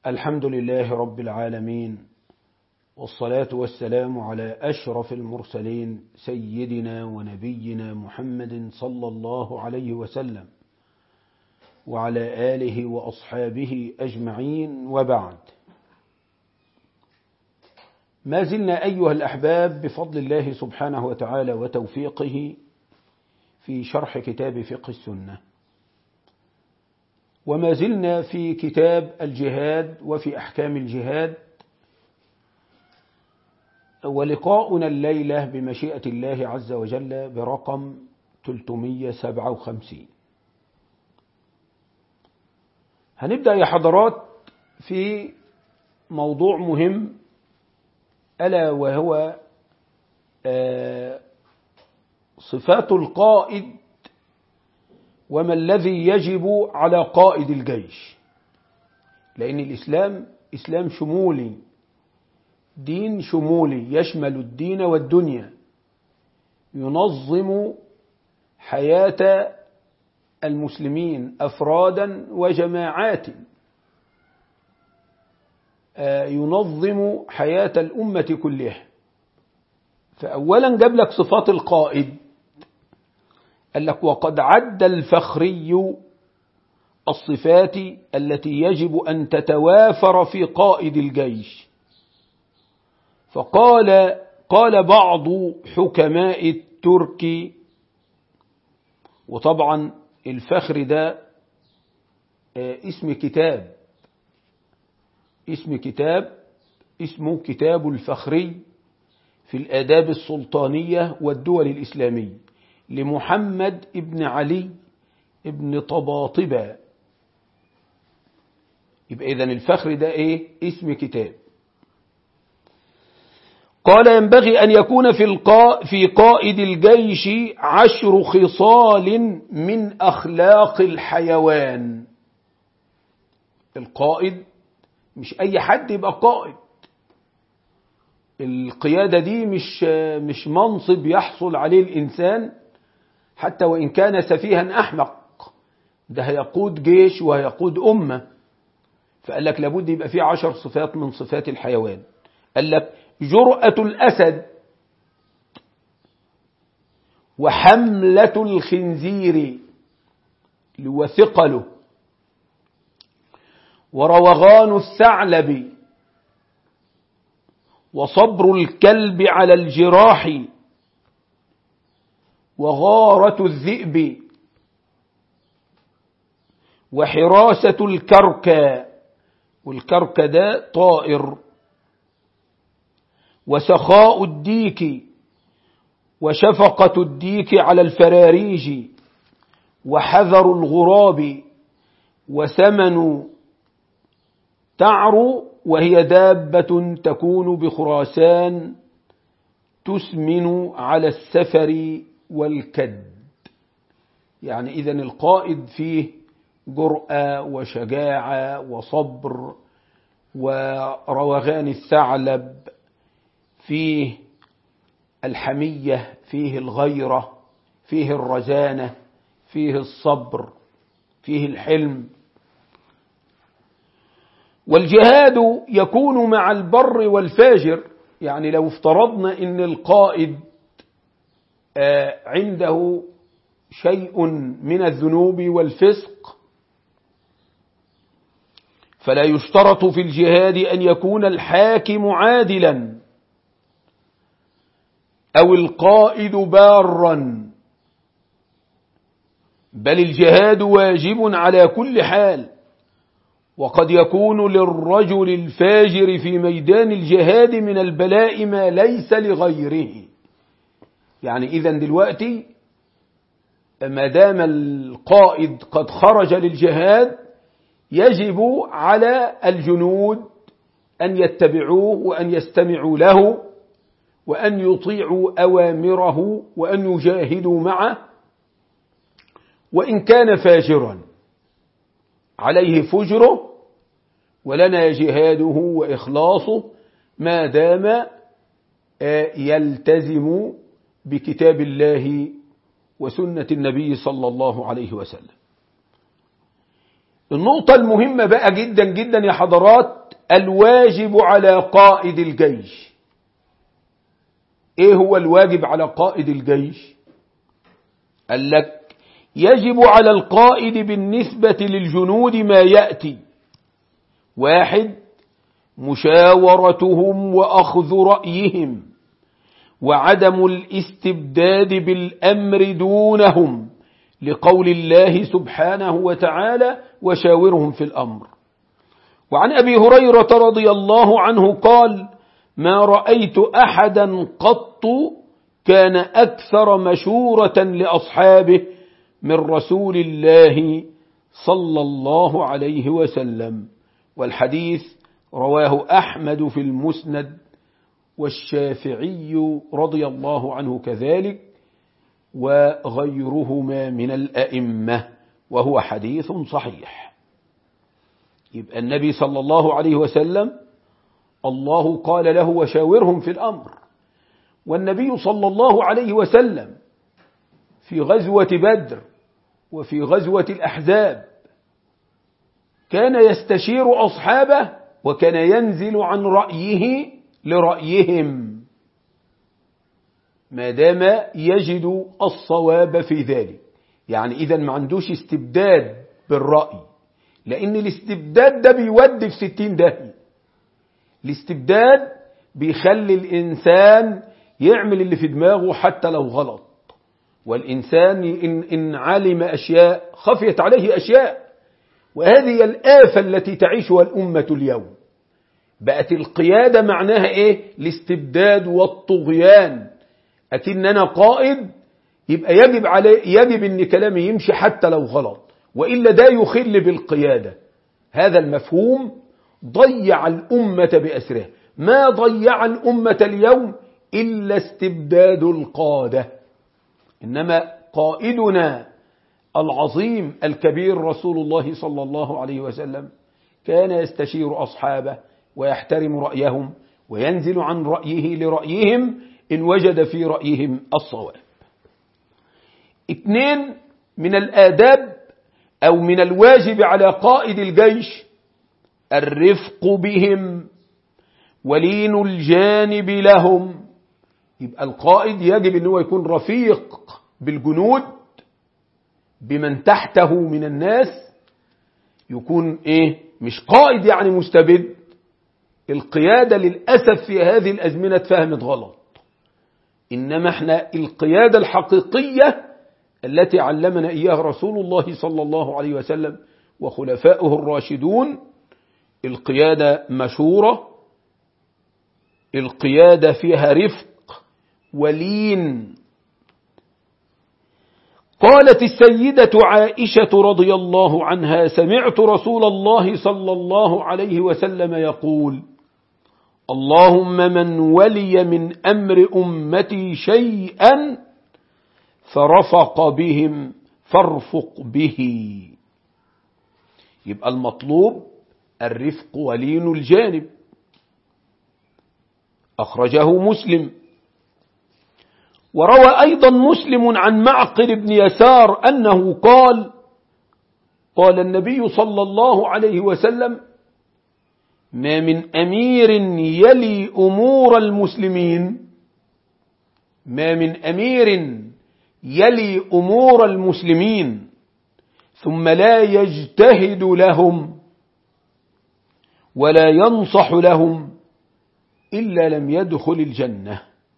الحمد لله رب العالمين والصلاة والسلام على أشرف المرسلين سيدنا ونبينا محمد صلى الله عليه وسلم وعلى آله وأصحابه أجمعين وبعد ما زلنا أيها الأحباب بفضل الله سبحانه وتعالى وتوفيقه في شرح كتاب فقه السنة وما زلنا في كتاب الجهاد وفي أحكام الجهاد ولقاؤنا الليلة بمشيئة الله عز وجل برقم 357 هنبدأ يا حضرات في موضوع مهم ألا وهو صفات القائد وما الذي يجب على قائد الجيش لأن الإسلام إسلام شمولي دين شمولي يشمل الدين والدنيا ينظم حياة المسلمين أفرادا وجماعات ينظم حياة الأمة كلها فأولا جاب لك صفات القائد قال لك وقد عد الفخري الصفات التي يجب أن تتوافر في قائد الجيش فقال قال بعض حكماء الترك وطبعا الفخر ده اسم كتاب اسم كتاب اسمه كتاب الفخري في الآداب السلطانية والدول الإسلامية لمحمد ابن علي ابن طباطبة يبقى إذن الفخر ده إيه اسم كتاب قال ينبغي أن يكون في, القا في قائد الجيش عشر خصال من أخلاق الحيوان القائد مش أي حد يبقى قائد القيادة دي مش مش منصب يحصل عليه الإنسان حتى وإن كان سفيها أحمق ده هيقود جيش وهيقود أمة فقال لك لابد يبقى فيه عشر صفات من صفات الحيوان قال لك جرأة الأسد وحملة الخنزير وثقله وروغان الثعلب وصبر الكلب على الجراح وغارة الذئب وحراسة الكركى والكركى ده طائر وسخاء الديك وشفقة الديك على الفراريج وحذر الغراب وثمن تعرو وهي دابة تكون بخراسان تسمن على السفر والكد يعني إذا القائد فيه جرأة وشجاعة وصبر وروغان الثعلب فيه الحمية فيه الغيرة فيه الرزانة فيه الصبر فيه الحلم والجهاد يكون مع البر والفاجر يعني لو افترضنا ان القائد عنده شيء من الذنوب والفسق فلا يشترط في الجهاد أن يكون الحاكم عادلا أو القائد بارا بل الجهاد واجب على كل حال وقد يكون للرجل الفاجر في ميدان الجهاد من البلاء ما ليس لغيره يعني إذا دلوقتي ما دام القائد قد خرج للجهاد يجب على الجنود أن يتبعوه وأن يستمعوا له وأن يطيعوا أوامره وأن يجاهدوا معه وإن كان فاجرا عليه فجره ولنا جهاده وإخلاصه ما دام يلتزم بكتاب الله وسنة النبي صلى الله عليه وسلم النقطة المهمة بقى جدا جدا يا حضرات الواجب على قائد الجيش ايه هو الواجب على قائد الجيش قال لك يجب على القائد بالنسبة للجنود ما يأتي واحد مشاورتهم وأخذ رأيهم وعدم الاستبداد بالأمر دونهم لقول الله سبحانه وتعالى وشاورهم في الأمر وعن أبي هريرة رضي الله عنه قال ما رأيت أحدا قط كان أكثر مشورة لأصحابه من رسول الله صلى الله عليه وسلم والحديث رواه أحمد في المسند والشافعي رضي الله عنه كذلك وغيرهما من الأئمة وهو حديث صحيح يبقى النبي صلى الله عليه وسلم الله قال له وشاورهم في الأمر والنبي صلى الله عليه وسلم في غزوة بدر وفي غزوة الأحزاب كان يستشير أصحابه وكان ينزل عن رأيه لرأيهم ما دام يجد الصواب في ذلك يعني إذا ما عندوش استبداد بالرأي لأن الاستبداد ده بيودي في ستين داهية الاستبداد بيخلي الإنسان يعمل اللي في دماغه حتى لو غلط والإنسان إن, إن علم أشياء خفيت عليه أشياء وهذه الآفة التي تعيشها الأمة اليوم بقت القيادة معناها إيه الاستبداد والطغيان أكن أنا قائد يبقى يجب عليه يجب أن كلامي يمشي حتى لو غلط وإلا ده يخل بالقيادة هذا المفهوم ضيع الأمة بأسرها ما ضيع الأمة اليوم إلا استبداد القادة إنما قائدنا العظيم الكبير رسول الله صلى الله عليه وسلم كان يستشير أصحابه ويحترم رأيهم وينزل عن رأيه لرأيهم إن وجد في رأيهم الصواب اثنين من الآداب أو من الواجب على قائد الجيش الرفق بهم ولين الجانب لهم يبقى القائد يجب أنه يكون رفيق بالجنود بمن تحته من الناس يكون ايه مش قائد يعني مستبد القيادة للأسف في هذه الأزمنة اتفهمت غلط إنما احنا القيادة الحقيقية التي علمنا إياها رسول الله صلى الله عليه وسلم وخلفاؤه الراشدون القيادة مشورة القيادة فيها رفق ولين قالت السيدة عائشة رضي الله عنها سمعت رسول الله صلى الله عليه وسلم يقول اللهم من ولي من أمر أمتي شيئا فرفق بهم فارفق به يبقى المطلوب الرفق ولين الجانب أخرجه مسلم وروى أيضا مسلم عن معقل بن يسار أنه قال قال النبي صلى الله عليه وسلم ما من أمير يلي أمور المسلمين ما من أمير يلي أمور المسلمين ثم لا يجتهد لهم ولا ينصح لهم إلا لم يدخل الجنة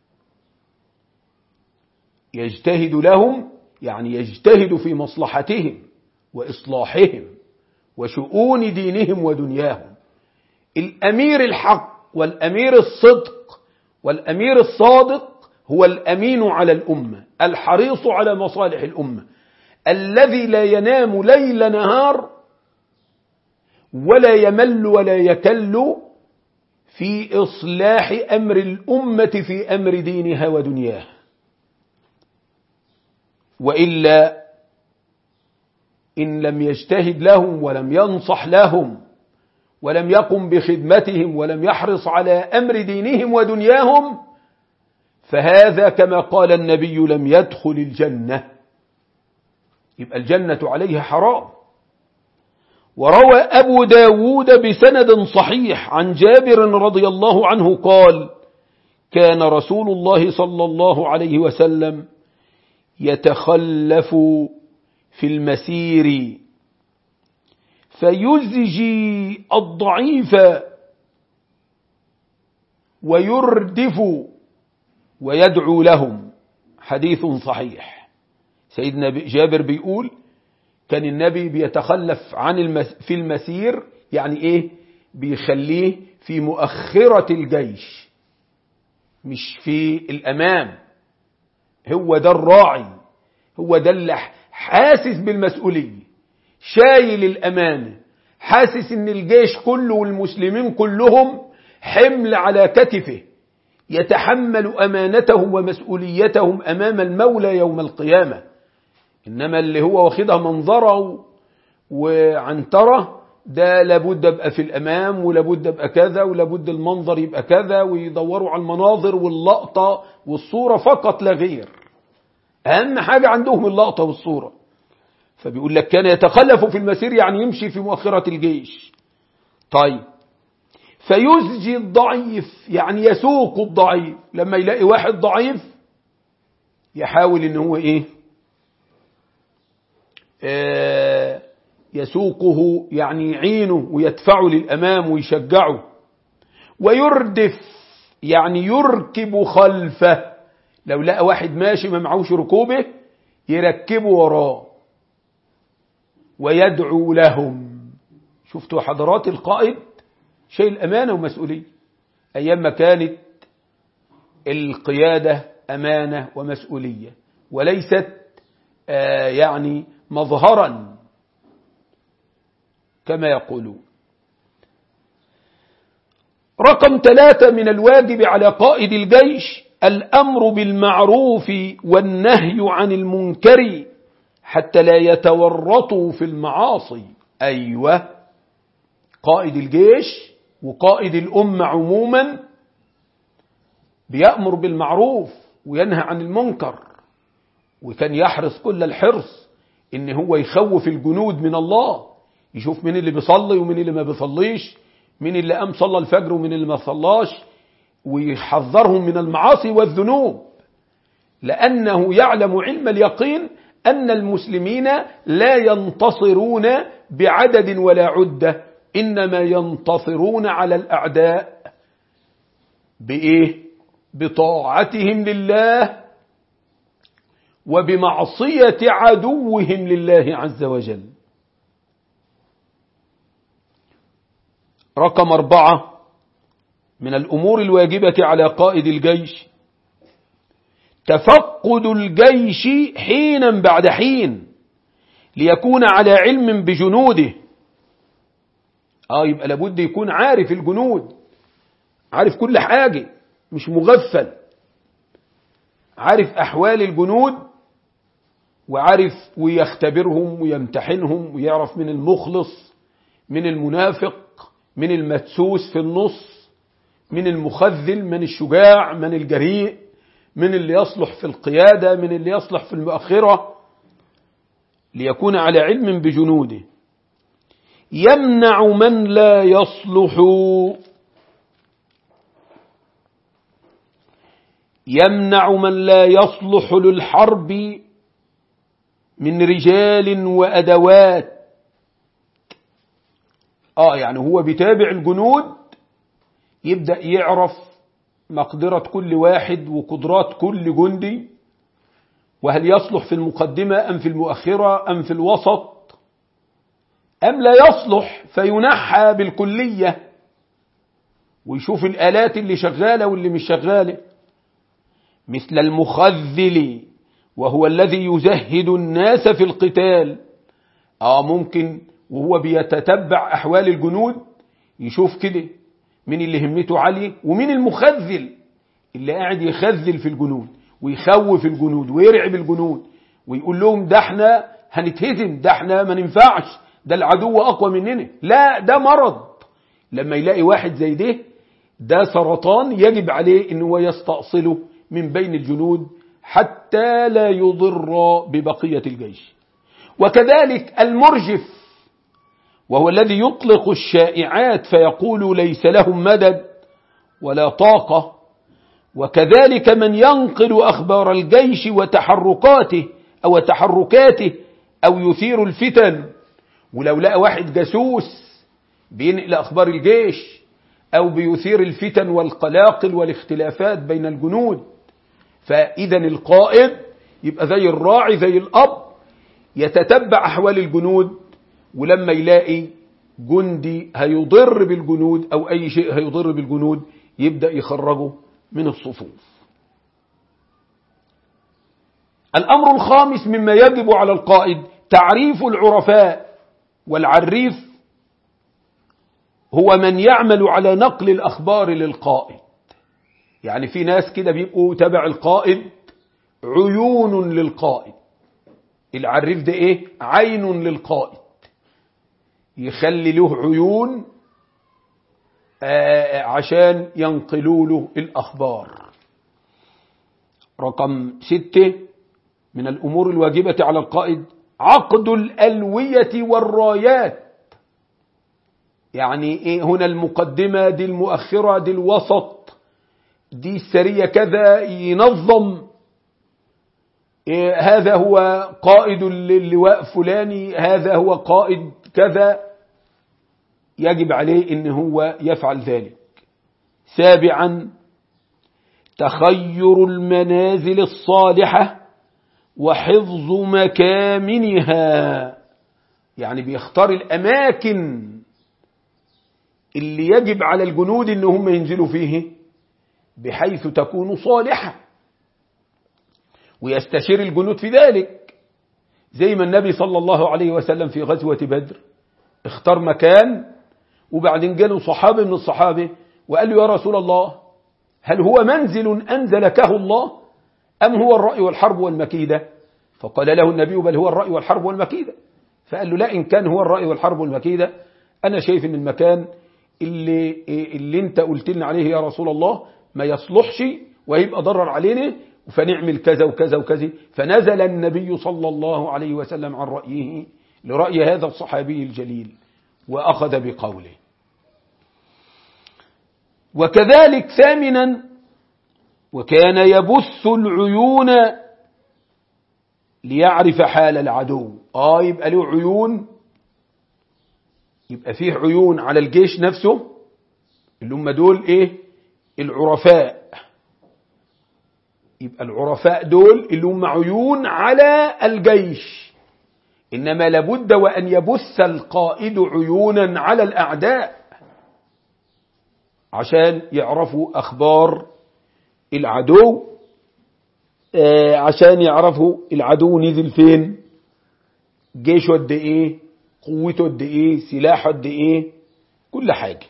يجتهد لهم يعني يجتهد في مصلحتهم وإصلاحهم وشؤون دينهم ودنياهم الأمير الحق والأمير الصدق والأمير الصادق هو الأمين على الأمة الحريص على مصالح الأمة الذي لا ينام ليل نهار ولا يمل ولا يكل في إصلاح أمر الأمة في أمر دينها ودنياها وإلا إن لم يجتهد لهم ولم ينصح لهم ولم يقم بخدمتهم ولم يحرص على أمر دينهم ودنياهم فهذا كما قال النبي لم يدخل الجنة يبقى الجنة عليه حرام وروى أبو داود بسند صحيح عن جابر رضي الله عنه قال كان رسول الله صلى الله عليه وسلم يتخلف في المسير فيزجي الضعيف ويردف ويدعو لهم حديث صحيح سيدنا جابر بيقول كان النبي بيتخلف عن المس في المسير يعني ايه بيخليه في مؤخرة الجيش مش في الأمام هو ده الراعي هو ده اللي حاسس بالمسؤولية شايل الأمانة حاسس ان الجيش كله والمسلمين كلهم حمل على كتفه يتحمل أمانتهم ومسؤوليتهم أمام المولى يوم القيامة إنما اللي هو واخدها منظره وعنتره ده لابد ابقى في الامام ولابد ابقى كذا ولابد المنظر يبقى كذا ويدوروا على المناظر واللقطه والصوره فقط لا غير اهم حاجه عندهم اللقطه والصوره فبيقول لك كان يتخلف في المسير يعني يمشي في مؤخره الجيش طيب فيزجي الضعيف يعني يسوق الضعيف لما يلاقي واحد ضعيف يحاول ان هو ايه آه يسوقه يعني يعينه ويدفعه للأمام ويشجعه ويردف يعني يركب خلفه لو لقى واحد ماشي ما معهوش ركوبه يركبه وراه ويدعو لهم شفتوا حضرات القائد شيء أمانة ومسؤولية أيام ما كانت القيادة أمانة ومسؤولية وليست آه يعني مظهرا كما يقولون رقم ثلاثة من الواجب على قائد الجيش الأمر بالمعروف والنهي عن المنكر حتى لا يتورطوا في المعاصي أيوة قائد الجيش وقائد الأمة عموما بيأمر بالمعروف وينهى عن المنكر وكان يحرص كل الحرص ان هو يخوف الجنود من الله يشوف مين اللي بيصلي ومين اللي ما بيصليش مين اللي قام صلى الفجر ومين اللي ما صلاش ويحذرهم من المعاصي والذنوب لأنه يعلم علم اليقين أن المسلمين لا ينتصرون بعدد ولا عدة إنما ينتصرون على الأعداء بإيه؟ بطاعتهم لله وبمعصية عدوهم لله عز وجل رقم أربعة من الأمور الواجبة على قائد الجيش تفقد الجيش حينا بعد حين ليكون على علم بجنوده آه يبقى لابد يكون عارف الجنود عارف كل حاجة مش مغفل عارف أحوال الجنود وعارف ويختبرهم ويمتحنهم ويعرف من المخلص من المنافق من المدسوس في النص من المخذل من الشجاع من الجريء من اللي يصلح في القيادة من اللي يصلح في المؤخرة ليكون على علم بجنوده يمنع من لا يصلح يمنع من لا يصلح للحرب من رجال وأدوات آه يعني هو بيتابع الجنود يبدأ يعرف مقدرة كل واحد وقدرات كل جندي وهل يصلح في المقدمة أم في المؤخرة أم في الوسط أم لا يصلح فينحى بالكلية ويشوف الآلات اللي شغالة واللي مش شغالة مثل المخذل وهو الذي يزهد الناس في القتال آه ممكن وهو بيتتبع أحوال الجنود يشوف كده مين اللي همته عالية ومين المخذل اللي قاعد يخذل في الجنود ويخوف الجنود ويرعب الجنود ويقول لهم ده احنا هنتهزم ده احنا ما ننفعش ده العدو أقوى مننا لا ده مرض لما يلاقي واحد زي ده ده سرطان يجب عليه ان هو يستأصله من بين الجنود حتى لا يضر ببقية الجيش وكذلك المرجف وهو الذي يطلق الشائعات فيقول ليس لهم مدد ولا طاقة وكذلك من ينقل أخبار الجيش وتحركاته أو تحركاته أو يثير الفتن ولو لقى واحد جاسوس بينقل أخبار الجيش أو بيثير الفتن والقلاقل والاختلافات بين الجنود فإذا القائد يبقى زي الراعي زي الأب يتتبع أحوال الجنود ولما يلاقي جندي هيضر بالجنود أو أي شيء هيضر بالجنود يبدأ يخرجه من الصفوف الأمر الخامس مما يجب على القائد تعريف العرفاء والعريف هو من يعمل على نقل الأخبار للقائد يعني في ناس كده بيبقوا تبع القائد عيون للقائد العريف ده ايه عين للقائد يخلي له عيون آه عشان ينقلوا له الأخبار رقم ستة من الأمور الواجبة على القائد عقد الألوية والرايات يعني إيه هنا المقدمة دي المؤخرة دي الوسط دي السرية كذا ينظم إيه هذا هو قائد اللواء فلاني هذا هو قائد كذا يجب عليه ان هو يفعل ذلك سابعا تخير المنازل الصالحة وحفظ مكامنها يعني بيختار الأماكن اللي يجب على الجنود ان هم ينزلوا فيه بحيث تكون صالحة ويستشير الجنود في ذلك زي ما النبي صلى الله عليه وسلم في غزوة بدر اختار مكان وبعدين جاله صحابي من الصحابة وقال له يا رسول الله هل هو منزل أنزلكه الله أم هو الرأي والحرب والمكيدة فقال له النبي بل هو الرأي والحرب والمكيدة فقال له لا إن كان هو الرأي والحرب والمكيدة أنا شايف إن المكان اللي, اللي انت قلت لنا عليه يا رسول الله ما يصلحش ويبقى ضرر علينا فنعمل كذا وكذا وكذا فنزل النبي صلى الله عليه وسلم عن رأيه لرأي هذا الصحابي الجليل وأخذ بقوله وكذلك ثامنا وكان يبث العيون ليعرف حال العدو آه يبقى له عيون يبقى فيه عيون على الجيش نفسه اللي هم دول ايه العرفاء يبقى العرفاء دول اللي هم عيون على الجيش إنما لابد وأن يبث القائد عيونا على الأعداء عشان يعرفوا أخبار العدو آه عشان يعرفوا العدو نزل فين جيشه قد ايه قوته قد ايه سلاحه قد ايه كل حاجة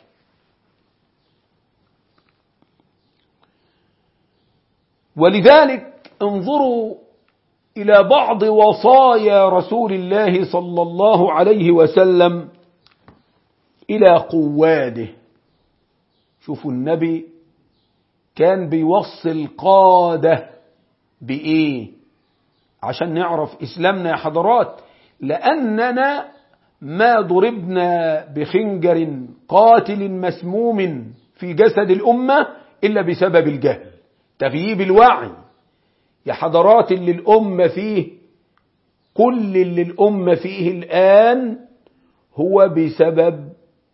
ولذلك انظروا إلى بعض وصايا رسول الله صلى الله عليه وسلم إلى قواده شوفوا النبي كان بيوصي القادة بإيه عشان نعرف إسلامنا يا حضرات لأننا ما ضربنا بخنجر قاتل مسموم في جسد الأمة إلا بسبب الجهل تغييب الوعي يا حضرات اللي الأمة فيه كل اللي الأمة فيه الآن هو بسبب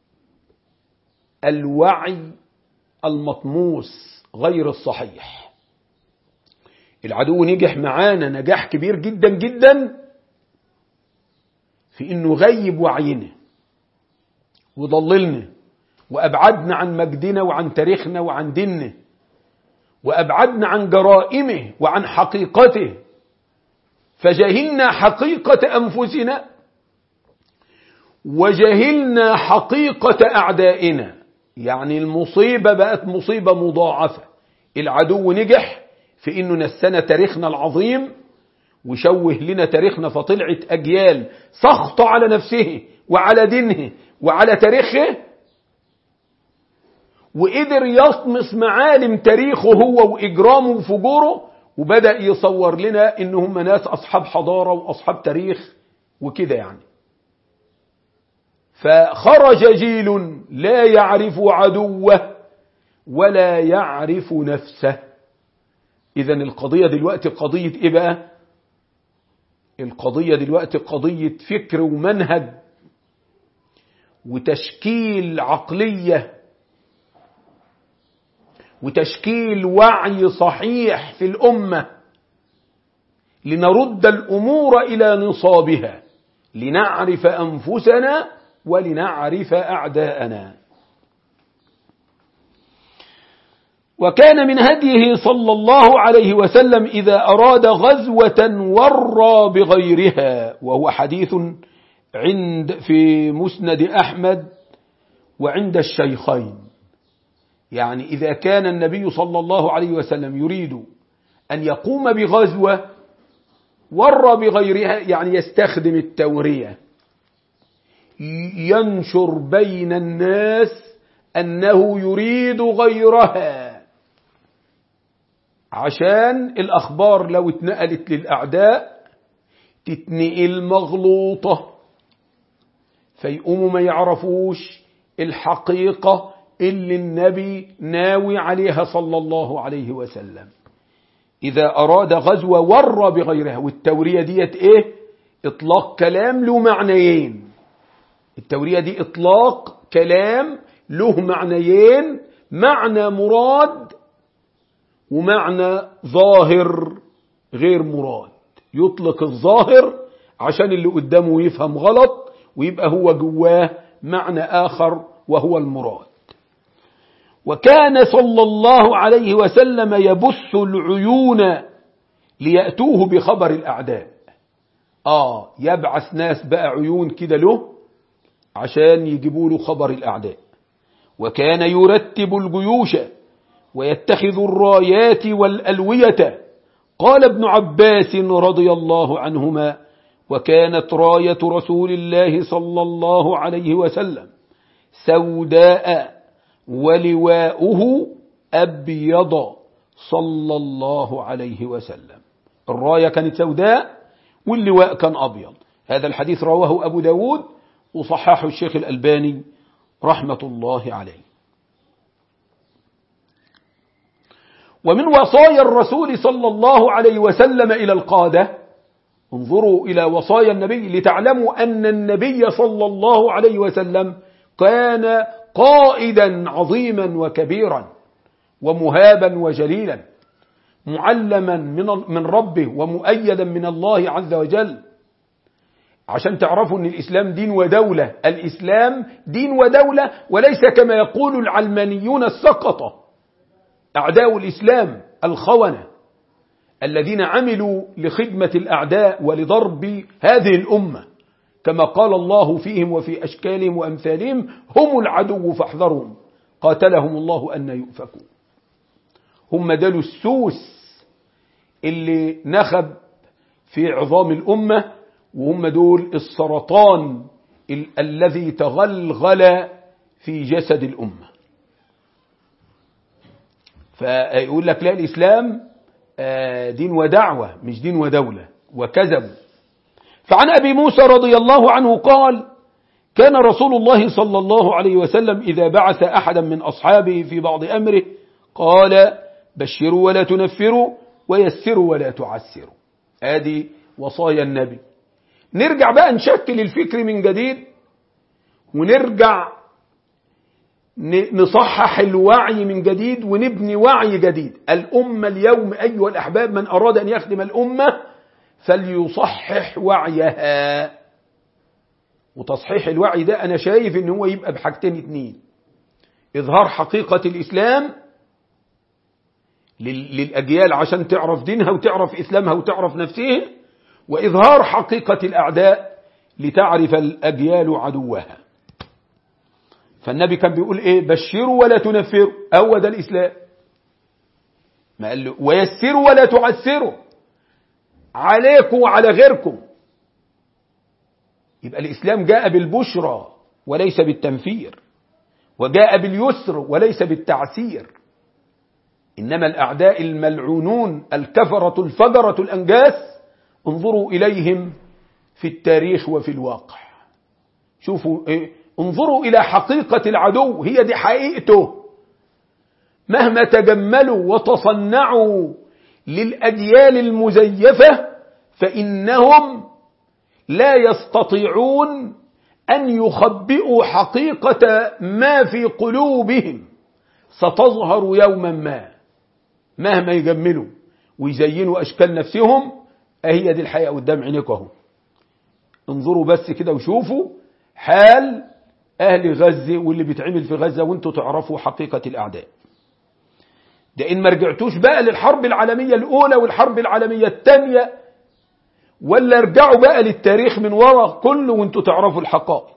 الوعي المطموس غير الصحيح العدو نجح معانا نجاح كبير جدا جدا في انه غيب وعينا وضللنا وابعدنا عن مجدنا وعن تاريخنا وعن ديننا وابعدنا عن جرائمه وعن حقيقته فجهلنا حقيقة انفسنا وجهلنا حقيقة اعدائنا يعني المصيبة بقت مصيبة مضاعفة العدو نجح في انه نسنا تاريخنا العظيم وشوه لنا تاريخنا فطلعت أجيال سخط على نفسه وعلى دينه وعلى تاريخه وقدر يطمس معالم تاريخه هو وإجرامه وفجوره وبدأ يصور لنا إن هم ناس أصحاب حضارة وأصحاب تاريخ وكده يعني فخرج جيل لا يعرف عدوه ولا يعرف نفسه إذا القضية دلوقتي قضية إيه بقى؟ القضية دلوقتي قضية فكر ومنهج وتشكيل عقلية وتشكيل وعي صحيح في الأمة لنرد الأمور إلى نصابها لنعرف أنفسنا ولنعرف أعداءنا وكان من هديه صلى الله عليه وسلم إذا أراد غزوة ورى بغيرها وهو حديث عند في مسند أحمد وعند الشيخين يعني إذا كان النبي صلى الله عليه وسلم يريد أن يقوم بغزوة ور بغيرها يعني يستخدم التورية ينشر بين الناس أنه يريد غيرها عشان الأخبار لو اتنقلت للأعداء تتنقل مغلوطة فيقوموا ما يعرفوش الحقيقة اللي النبي ناوي عليها صلى الله عليه وسلم إذا أراد غزوة ور بغيرها والتورية ديت إيه إطلاق كلام له معنيين التورية دي إطلاق كلام له معنيين معنى مراد ومعنى ظاهر غير مراد يطلق الظاهر عشان اللي قدامه يفهم غلط ويبقى هو جواه معنى آخر وهو المراد وكان صلى الله عليه وسلم يبث العيون ليأتوه بخبر الأعداء آه يبعث ناس بقى عيون كده له عشان يجيبوا له خبر الأعداء وكان يرتب الجيوش ويتخذ الرايات والألوية قال ابن عباس رضي الله عنهما وكانت راية رسول الله صلى الله عليه وسلم سوداء ولواؤه أبيض صلى الله عليه وسلم الراية كانت سوداء واللواء كان أبيض هذا الحديث رواه أبو داود وصححه الشيخ الألباني رحمة الله عليه ومن وصايا الرسول صلى الله عليه وسلم إلى القادة انظروا إلى وصايا النبي لتعلموا أن النبي صلى الله عليه وسلم كان قائدا عظيما وكبيرا ومهابا وجليلا معلما من من ربه ومؤيدا من الله عز وجل عشان تعرفوا ان الاسلام دين ودوله الاسلام دين ودوله وليس كما يقول العلمانيون السقطه اعداء الاسلام الخونه الذين عملوا لخدمه الاعداء ولضرب هذه الامه كما قال الله فيهم وفي أشكالهم وأمثالهم هم العدو فاحذرهم قاتلهم الله أن يؤفكوا هم دلوا السوس اللي نخب في عظام الأمة وهم دول السرطان ال الذي تغلغل في جسد الأمة فيقول لك لا الإسلام دين ودعوة مش دين ودولة وكذبوا فعن أبي موسى رضي الله عنه قال كان رسول الله صلى الله عليه وسلم إذا بعث أحدا من أصحابه في بعض أمره قال بشروا ولا تنفروا ويسروا ولا تعسروا هذه وصايا النبي نرجع بقى نشكل الفكر من جديد ونرجع نصحح الوعي من جديد ونبني وعي جديد الأمة اليوم أيها الأحباب من أراد أن يخدم الأمة فليصحح وعيها وتصحيح الوعي ده أنا شايف إن هو يبقى بحاجتين اتنين إظهار حقيقة الإسلام للأجيال عشان تعرف دينها وتعرف إسلامها وتعرف نفسها وإظهار حقيقة الأعداء لتعرف الأجيال عدوها فالنبي كان بيقول إيه بشروا ولا تنفروا هو ده الإسلام ما قال له ويسروا ولا تعسروا عليكم وعلى غيركم يبقى الإسلام جاء بالبشرى وليس بالتنفير وجاء باليسر وليس بالتعسير إنما الأعداء الملعونون الكفرة الفجرة الأنجاس انظروا إليهم في التاريخ وفي الواقع شوفوا إيه انظروا إلى حقيقة العدو هي دي حقيقته مهما تجملوا وتصنعوا للأديان المزيفة فإنهم لا يستطيعون أن يخبئوا حقيقة ما في قلوبهم ستظهر يوما ما مهما يجملوا ويزينوا أشكال نفسهم أهي دي الحقيقة قدام عينيكم اهو انظروا بس كده وشوفوا حال أهل غزة واللي بيتعمل في غزة وانتوا تعرفوا حقيقة الأعداء ده إن ما رجعتوش بقى للحرب العالمية الأولى والحرب العالمية الثانية ولا ارجعوا بقى للتاريخ من وراء كله وانتوا تعرفوا الحقائق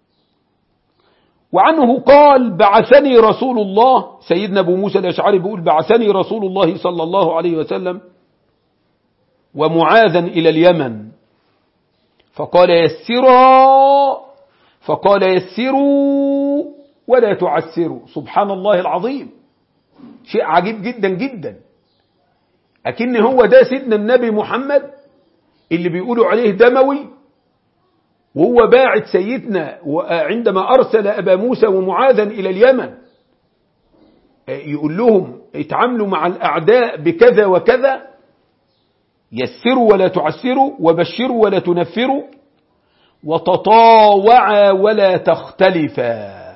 وعنه قال بعثني رسول الله سيدنا أبو موسى الأشعري بيقول بعثني رسول الله صلى الله عليه وسلم ومعاذا إلى اليمن فقال يسرا فقال يسروا ولا تعسروا سبحان الله العظيم شيء عجيب جدا جدا أكن هو ده سيدنا النبي محمد اللي بيقولوا عليه دموي وهو باعت سيدنا عندما أرسل أبا موسى ومعاذا إلى اليمن يقول لهم اتعاملوا مع الأعداء بكذا وكذا يسروا ولا تعسروا وبشروا ولا تنفروا وتطاوعا ولا تختلفا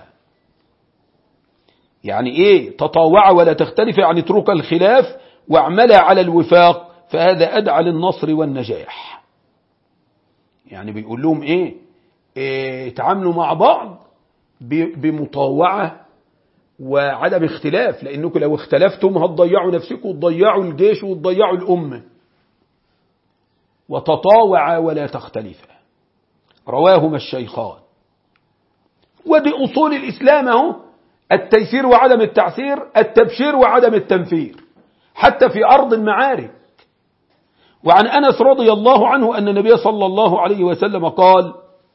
يعني ايه تطاوعا ولا تختلفا يعني اترك الخلاف واعملا على الوفاق فهذا أدعى للنصر والنجاح يعني بيقول لهم ايه, إيه تعاملوا مع بعض بمطاوعة وعدم اختلاف لأنكم لو اختلفتم هتضيعوا نفسكم وتضيعوا الجيش وتضيعوا الأمة وتطاوعا ولا تختلفا رواهما الشيخان ودي أصول الإسلام اهو التيسير وعدم التعسير التبشير وعدم التنفير حتى في أرض المعارك وعن أنس رضي الله عنه أن النبي صلى الله عليه وسلم قال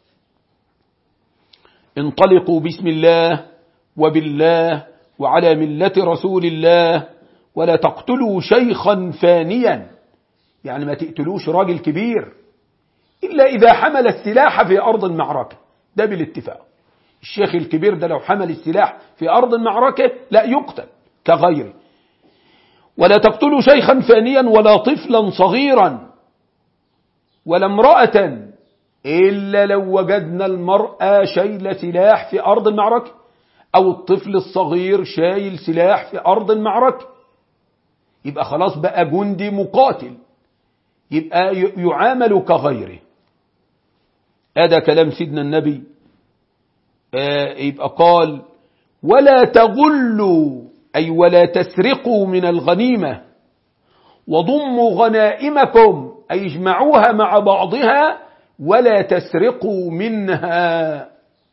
انطلقوا بسم الله وبالله وعلى ملة رسول الله ولا تقتلوا شيخا فانيا يعني ما تقتلوش راجل كبير إلا إذا حمل السلاح في أرض المعركة ده بالاتفاق الشيخ الكبير ده لو حمل السلاح في أرض المعركة لا يقتل كغيره ولا تقتلوا شيخا فانيا ولا طفلا صغيرا ولا امرأة إلا لو وجدنا المرأة شايلة سلاح في أرض المعركة أو الطفل الصغير شايل سلاح في أرض المعركة يبقى خلاص بقى جندي مقاتل يبقى يعامل كغيره هذا كلام سيدنا النبي يبقى قال ولا تغلوا أي ولا تسرقوا من الغنيمة وضموا غنائمكم أي اجمعوها مع بعضها ولا تسرقوا منها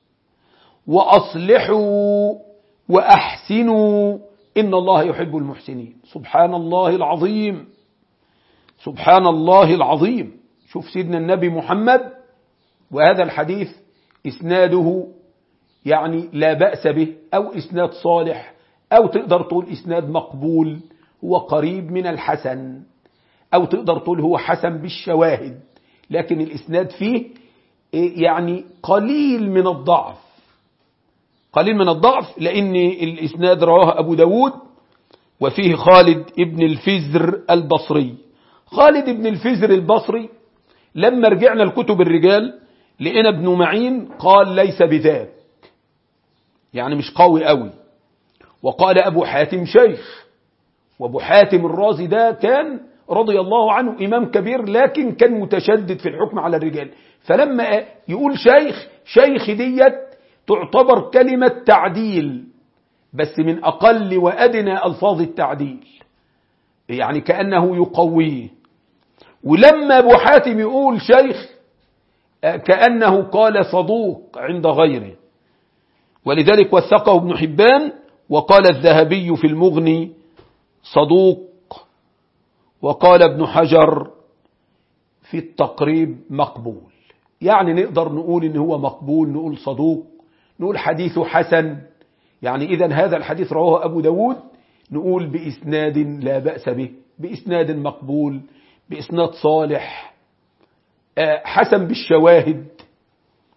وأصلحوا وأحسنوا إن الله يحب المحسنين سبحان الله العظيم سبحان الله العظيم شوف سيدنا النبي محمد وهذا الحديث إسناده يعني لا بأس به أو إسناد صالح أو تقدر تقول إسناد مقبول هو قريب من الحسن أو تقدر تقول هو حسن بالشواهد لكن الإسناد فيه يعني قليل من الضعف قليل من الضعف لأن الإسناد رواه أبو داود وفيه خالد ابن الفزر البصري خالد ابن الفزر البصري لما رجعنا لكتب الرجال لقينا ابن معين قال ليس بذاك يعني مش قوي قوي وقال أبو حاتم شيخ وأبو حاتم الرازي ده كان رضي الله عنه إمام كبير لكن كان متشدد في الحكم على الرجال فلما يقول شيخ شيخ ديت تعتبر كلمة تعديل بس من أقل وأدنى ألفاظ التعديل يعني كأنه يقويه ولما أبو حاتم يقول شيخ كأنه قال صدوق عند غيره ولذلك وثقه ابن حبان وقال الذهبي في المغني صدوق وقال ابن حجر في التقريب مقبول يعني نقدر نقول ان هو مقبول نقول صدوق نقول حديثه حسن يعني إذا هذا الحديث رواه أبو داود نقول بإسناد لا بأس به بإسناد مقبول بإسناد صالح حسن بالشواهد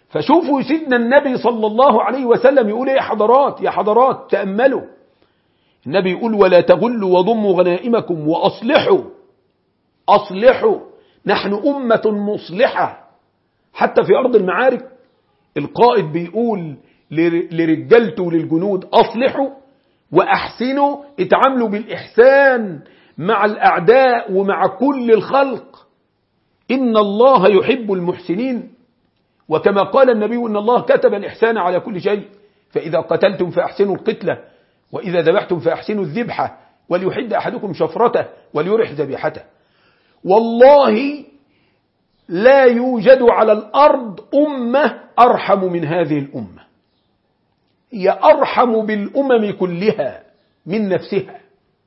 فشوفوا سيدنا النبي صلى الله عليه وسلم يقول ايه يا حضرات يا حضرات تأملوا النبي يقول ولا تغلوا وضموا غنائمكم وأصلحوا أصلحوا نحن أمة مصلحة حتى في أرض المعارك القائد بيقول لرجالته وللجنود أصلحوا وأحسنوا اتعاملوا بالإحسان مع الأعداء ومع كل الخلق إن الله يحب المحسنين وكما قال النبي إن الله كتب الإحسان على كل شيء فإذا قتلتم فأحسنوا القتلة وإذا ذبحتم فأحسنوا الذبحة وليحد أحدكم شفرته وليرح ذبيحته والله لا يوجد على الأرض أمة أرحم من هذه الأمة هي أرحم بالأمم كلها من نفسها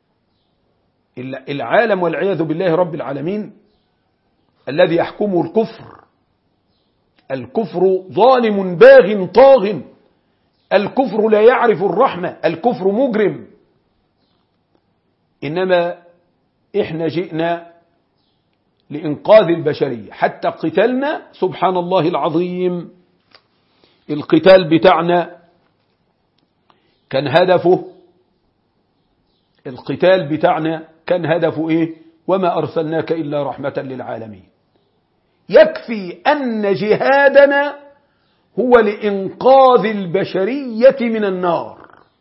العالم والعياذ بالله رب العالمين الذي يحكمه الكفر الكفر ظالم باغ طاغ الكفر لا يعرف الرحمة الكفر مجرم إنما إحنا جئنا لإنقاذ البشرية حتى قتلنا سبحان الله العظيم القتال بتاعنا كان هدفه القتال بتاعنا كان هدفه إيه وما أرسلناك إلا رحمة للعالمين يكفي أن جهادنا هو لإنقاذ البشرية من النار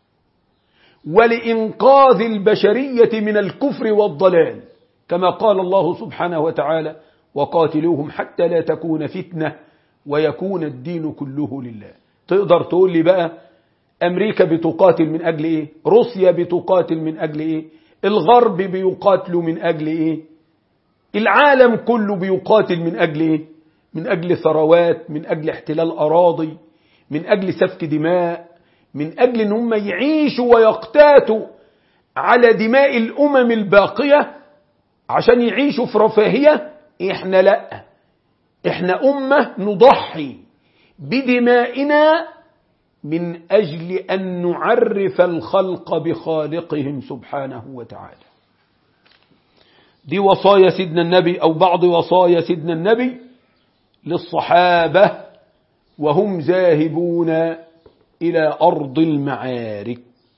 ولإنقاذ البشرية من الكفر والضلال كما قال الله سبحانه وتعالى وقاتلوهم حتى لا تكون فتنة ويكون الدين كله لله تقدر تقول لي بقى أمريكا بتقاتل من أجل إيه روسيا بتقاتل من أجل إيه الغرب بيقاتلوا من أجل إيه العالم كله بيقاتل من أجل إيه من أجل ثروات من أجل احتلال أراضي من أجل سفك دماء من أجل أن هم يعيشوا ويقتاتوا على دماء الأمم الباقية عشان يعيشوا في رفاهية إحنا لا إحنا أمة نضحي بدمائنا من أجل أن نعرف الخلق بخالقهم سبحانه وتعالى دي وصايا سيدنا النبي أو بعض وصايا سيدنا النبي للصحابة وهم ذاهبون إلى أرض المعارك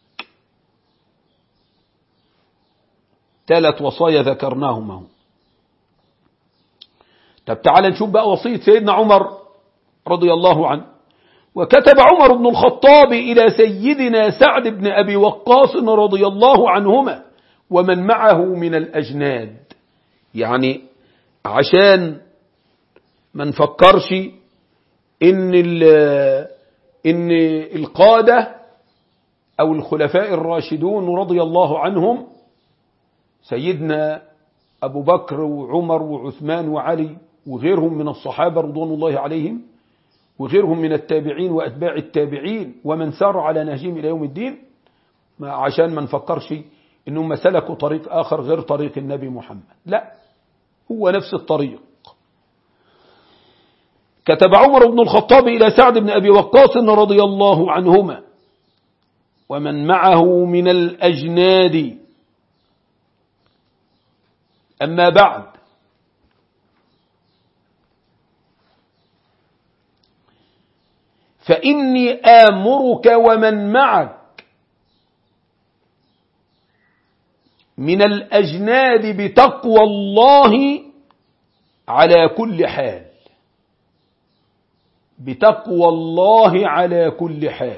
ثلاث وصايا ذكرناهم اهو طب تعال نشوف بقى وصية سيدنا عمر رضي الله عنه وكتب عمر بن الخطاب إلى سيدنا سعد بن أبي وقاص رضي الله عنهما ومن معه من الأجناد يعني عشان ما نفكرش إن, إن القادة أو الخلفاء الراشدون رضي الله عنهم سيدنا أبو بكر وعمر وعثمان وعلي وغيرهم من الصحابة رضوان الله عليهم وغيرهم من التابعين وأتباع التابعين ومن سار على نهجهم إلى يوم الدين عشان ما نفكرش إنهم سلكوا طريق آخر غير طريق النبي محمد لا هو نفس الطريق كتب عمر بن الخطاب إلى سعد بن أبي وقاص رضي الله عنهما ومن معه من الأجناد أما بعد فإني آمرك ومن معك من الأجناد بتقوى الله على كل حال بتقوى الله على كل حال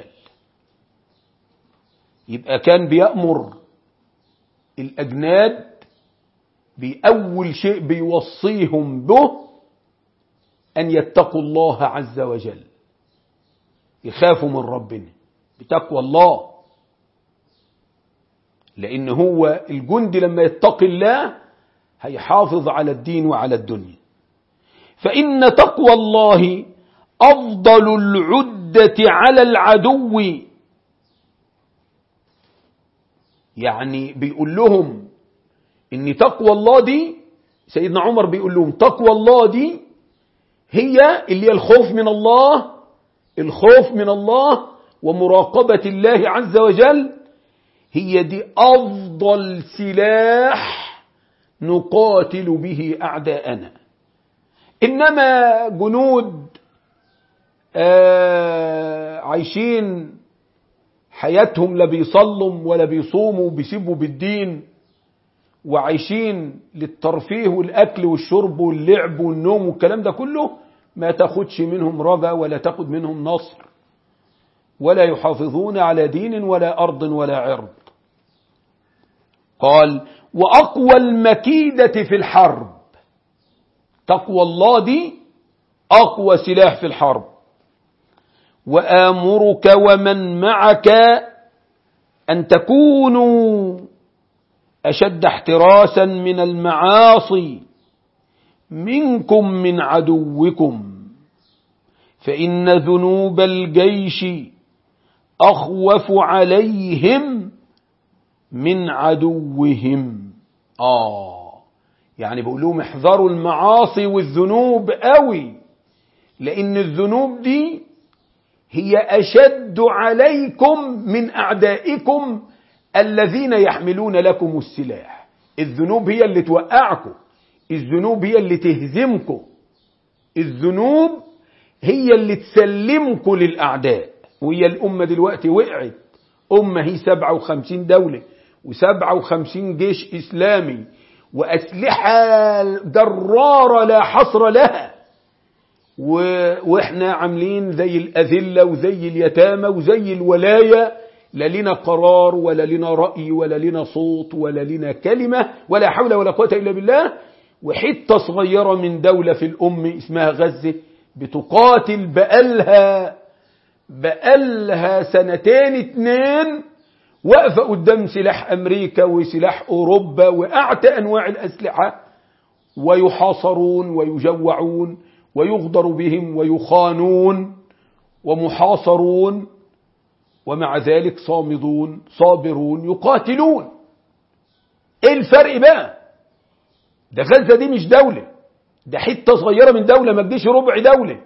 يبقى كان بيأمر الأجناد بأول شيء بيوصيهم به أن يتقوا الله عز وجل يخافوا من ربنا بتقوى الله لأن هو الجندي لما يتقي الله هيحافظ على الدين وعلى الدنيا فإن تقوى الله أفضل العدة على العدو يعني بيقول لهم ان تقوى الله دي سيدنا عمر بيقول لهم تقوى الله دي هي اللي هي الخوف من الله الخوف من الله ومراقبة الله عز وجل هي دي أفضل سلاح نقاتل به أعداءنا إنما جنود آه عايشين حياتهم لا بيصلوا ولا بيصوموا بيسيبوا بالدين وعايشين للترفيه والأكل والشرب واللعب والنوم والكلام ده كله ما تاخدش منهم ربا ولا تاخد منهم نصر ولا يحافظون على دين ولا أرض ولا عرض قال وأقوى المكيدة في الحرب تقوى الله دي أقوى سلاح في الحرب وآمرك ومن معك أن تكونوا أشد احتراسا من المعاصي منكم من عدوكم فإن ذنوب الجيش أخوف عليهم من عدوهم آه يعني بقول لهم احذروا المعاصي والذنوب قوي لأن الذنوب دي هي أشد عليكم من أعدائكم الذين يحملون لكم السلاح الذنوب هي اللي توقعكم الذنوب هي اللي تهزمكم الذنوب هي اللي تسلمكم للأعداء وهي الأمة دلوقتي وقعت أمة هي 57 دولة و57 جيش إسلامي وأسلحة جرارة لا حصر لها و... وإحنا عاملين زي الأذلة وزي اليتامى وزي الولاية لا لنا قرار ولا لنا رأي ولا لنا صوت ولا لنا كلمة ولا حول ولا قوة إلا بالله وحتة صغيرة من دولة في الأم اسمها غزة بتقاتل بقالها بقالها سنتين اتنين واقفة قدام سلاح أمريكا وسلاح أوروبا وأعتى أنواع الأسلحة ويحاصرون ويجوعون ويغدر بهم ويخانون ومحاصرون ومع ذلك صامدون صابرون يقاتلون ايه الفرق بقى ده غزة دي مش دولة ده حتة صغيرة من دولة ما تجيش ربع دولة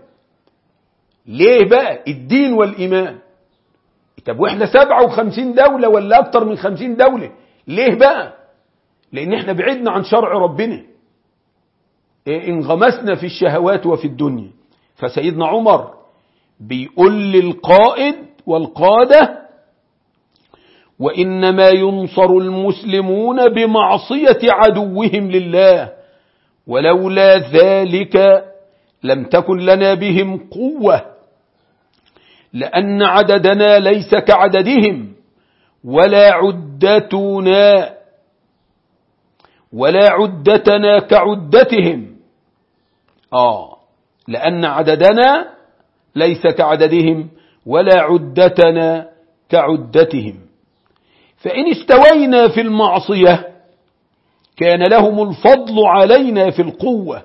ليه بقى الدين والإيمان طب واحنا 57 دولة ولا أكتر من 50 دولة ليه بقى لأن احنا بعدنا عن شرع ربنا انغمسنا في الشهوات وفي الدنيا فسيدنا عمر بيقول للقائد والقادة وإنما ينصر المسلمون بمعصية عدوهم لله ولولا ذلك لم تكن لنا بهم قوة لأن عددنا ليس كعددهم ولا عدتنا ولا عدتنا كعدتهم آه لأن عددنا ليس كعددهم ولا عدتنا كعدتهم فإن استوينا في المعصية كان لهم الفضل علينا في القوة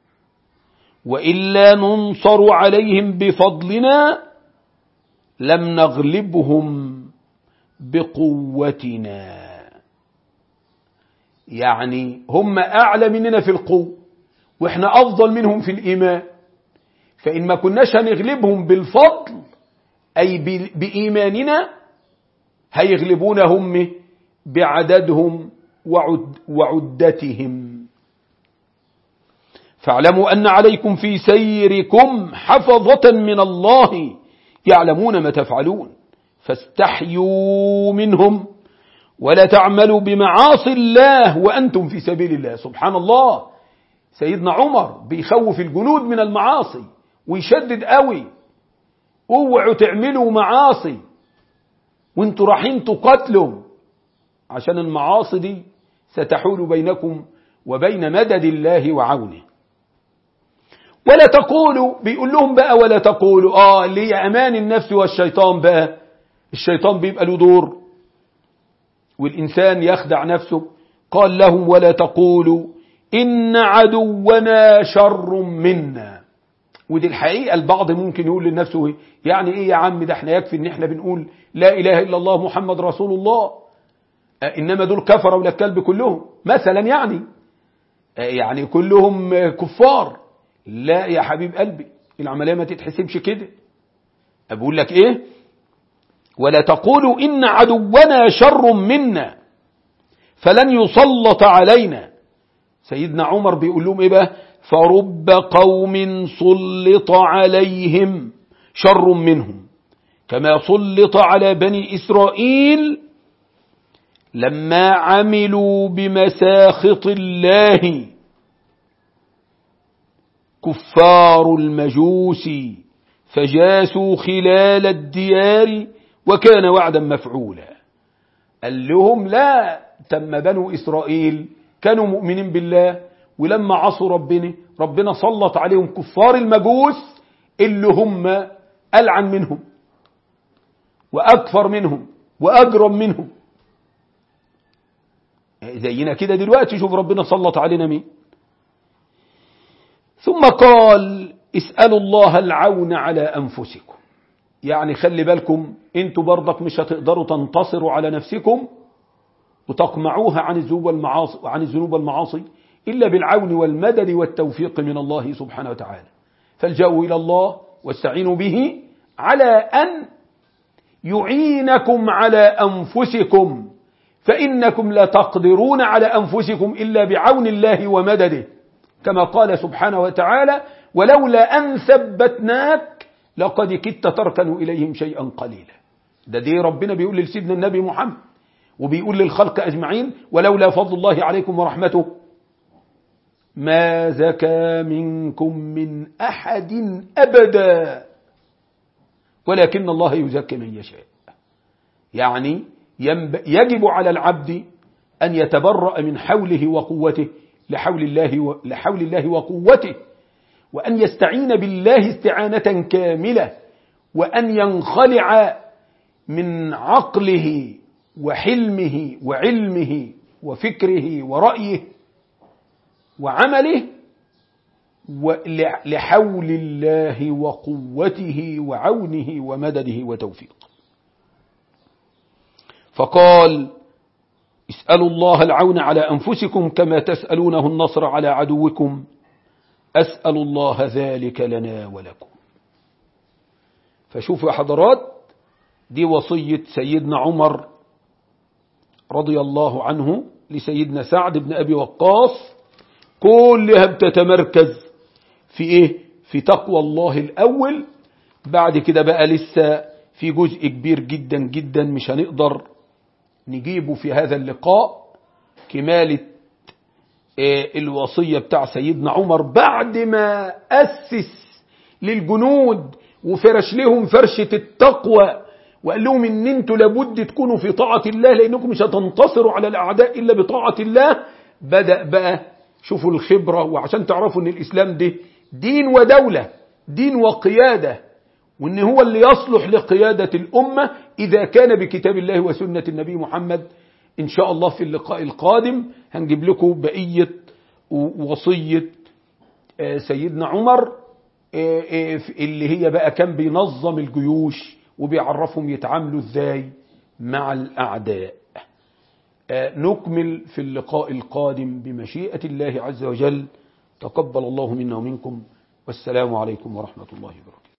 وإلا ننصر عليهم بفضلنا لم نغلبهم بقوتنا يعني هم أعلى مننا في القوة وإحنا أفضل منهم في الإيمان فإن ما كناش هنغلبهم بالفضل أي بإيماننا هيغلبونا هم بعددهم وعد وعدتهم فاعلموا أن عليكم في سيركم حفظة من الله يعلمون ما تفعلون فاستحيوا منهم ولا تعملوا بمعاصي الله وأنتم في سبيل الله سبحان الله سيدنا عمر بيخوف الجنود من المعاصي ويشدد قوي اوعوا تعملوا معاصي وانتوا رايحين تقاتلوا عشان المعاصي دي ستحول بينكم وبين مدد الله وعونه ولا تقولوا بيقول لهم بقى ولا تقولوا اه اللي هي امان النفس والشيطان بقى الشيطان بيبقى له دور والإنسان يخدع نفسه قال لهم ولا تقولوا إن عدونا شر منا ودي الحقيقة البعض ممكن يقول لنفسه يعني إيه يا عم ده احنا يكفي إن احنا بنقول لا إله إلا الله محمد رسول الله إنما دول كفروا ولا الكلب كلهم مثلا يعني يعني كلهم كفار لا يا حبيب قلبي العملية ما تتحسبش كده أقول لك إيه ولا تقولوا إن عدونا شر منا فلن يسلط علينا سيدنا عمر بيقول لهم إيه بقى فرب قوم سلط عليهم شر منهم كما سلط على بني إسرائيل لما عملوا بمساخط الله كفار المجوس فجاسوا خلال الديار وكان وعدا مفعولا قال لهم لا تم بنو إسرائيل كانوا مؤمنين بالله ولما عصوا ربنا ربنا سلط عليهم كفار المجوس اللي هم ألعن منهم وأكفر منهم وأجرم منهم زينا كده دلوقتي شوف ربنا سلط علينا مين ثم قال اسألوا الله العون على أنفسكم يعني خلي بالكم انتوا برضك مش هتقدروا تنتصروا على نفسكم وتقمعوها عن الذنوب والمعاصي وعن الذنوب والمعاصي إلا بالعون والمدد والتوفيق من الله سبحانه وتعالى فالجأوا إلى الله واستعينوا به على أن يعينكم على أنفسكم فإنكم لا تقدرون على أنفسكم إلا بعون الله ومدده كما قال سبحانه وتعالى ولولا أن ثبتناك لقد كدت تركن إليهم شيئا قليلا ده دي ربنا بيقول لسيدنا النبي محمد وبيقول للخلق أجمعين ولولا فضل الله عليكم ورحمته ما زكى منكم من أحد أبدا ولكن الله يزكي من يشاء يعني يجب على العبد أن يتبرأ من حوله وقوته لحول الله, و... لحول الله وقوته وأن يستعين بالله استعانة كاملة وأن ينخلع من عقله وحلمه وعلمه وفكره ورأيه وعمله لحول الله وقوته وعونه ومدده وتوفيقه فقال اسألوا الله العون على أنفسكم كما تسألونه النصر على عدوكم أسأل الله ذلك لنا ولكم فشوفوا يا حضرات دي وصية سيدنا عمر رضي الله عنه لسيدنا سعد بن أبي وقاص كلها بتتمركز في إيه في تقوى الله الأول بعد كده بقى لسه في جزء كبير جدا جدا مش هنقدر نجيبه في هذا اللقاء كمالة الوصية بتاع سيدنا عمر بعد ما أسس للجنود وفرش لهم فرشة التقوى وقال لهم ان انتوا لابد تكونوا في طاعة الله لانكم مش هتنتصروا على الاعداء الا بطاعة الله بدأ بقى شوفوا الخبرة وعشان تعرفوا ان الاسلام ده دين ودولة دين وقيادة وان هو اللي يصلح لقيادة الامة اذا كان بكتاب الله وسنة النبي محمد ان شاء الله في اللقاء القادم هنجيب لكم بقية وصية سيدنا عمر اللي هي بقى كان بينظم الجيوش وبيعرفهم يتعاملوا ازاي مع الأعداء نكمل في اللقاء القادم بمشيئة الله عز وجل تقبل الله منا ومنكم والسلام عليكم ورحمة الله وبركاته